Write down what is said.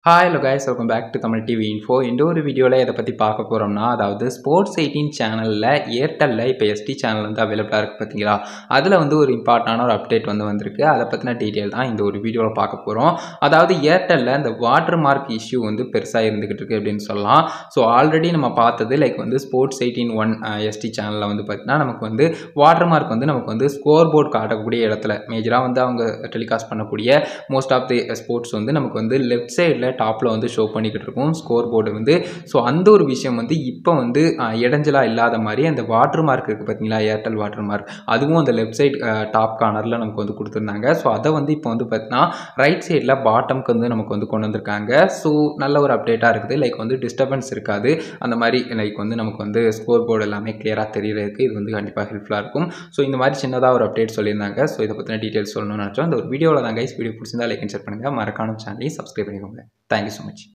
hi hello guys welcome back to Tamil TV info இந்த ஒரு வீடியோவில் எதை பற்றி பார்க்க போகிறோம்னா அதாவது ஸ்போர்ட்ஸ் எயிட்டீன் சேனலில் ஏர்டெல்லில் இப்போ எஸ்டி சேனல் வந்து அவைலபிளாக இருக்குது பார்த்தீங்களா அதில் வந்து ஒரு இம்பார்ட்டண்டான ஒரு அப்டேட் வந்து வந்திருக்கு அதை பற்றின டீட்டெயில் தான் இந்த ஒரு வீடியோவில் பார்க்க போகிறோம் அதாவது ஏர்டெல்லில் இந்த வாட்டர் மார்க் இஷ்யூ வந்து பெருசாக இருந்துக்கிட்டு இருக்கு அப்படின்னு சொல்லலாம் ஸோ ஆல்ரெடி நம்ம பார்த்தது லைக் வந்து ஸ்போர்ட்ஸ் எயிட்டீன் ஒன் எஸ்டி சேனலில் வந்து பார்த்திங்கன்னா நமக்கு வந்து வாட்டர் மார்க் வந்து நமக்கு வந்து ஸ்கோர் போர்டு காட்டக்கூடிய இடத்துல மேஜராக வந்து அவங்க டெலிகாஸ்ட் பண்ணக்கூடிய மோஸ்ட் ஆஃப் தி ஸ்போர்ட்ஸ் வந்து நமக்கு வந்து லெஃப்ட் சைடில் டாப்பில் வந்து ஷோ பண்ணிக்கிட்டு இருக்கும் ஸ்கோர் போர்டு வந்து ஸோ அந்த ஒரு விஷயம் வந்து இப்போ வந்து அஹ், இடைஞ்சலா இல்லாத மாதிரி அந்த வாட்டர் மார்க் இருக்குது பார்த்தீங்களா ஏர்டெல் வாட்டர் மார்க் அதுவும் அந்த லெஃப்ட் சைட் டாப் கார்னரில் நமக்கு வந்து கொடுத்துருந்தாங்க ஸோ அதை வந்து இப்போ வந்து பார்த்தீங்கன்னா ரைட் சைடில் பாட்டம்க்கு வந்து நமக்கு வந்து கொண்டு வந்திருக்காங்க ஸோ நல்ல ஒரு அப்டேட்டாக இருக்குது லைக் வந்து டிஸ்டர்பன்ஸ் இருக்காது அந்த மாதிரி லைக் வந்து நமக்கு வந்து ஸ்கோர் போர்டு எல்லாமே கிளியராக தெரியறதுக்கு இது வந்து கண்டிப்பாக ஹெல்ப்ஃபுல்லாக இருக்கும் ஸோ இந்த மாதிரி சின்னதாக ஒரு அப்டேட் சொல்லியிருந்தாங்க ஸோ இதை பற்றின டீட்டெயில்ஸ் சொல்லணும்னு நினச்சோம் இந்த ஒரு வீடியோவில் தான் கைஸ் வீடியோ பிடிச்சிருந்தா லைக் அண்ட் ஷேர் பண்ணுங்கள் மறக்கான சேனலையும் சப்ஸ்கிரைப் பண்ணிக்கோங்க தேங்க்யூ ஸோ மச்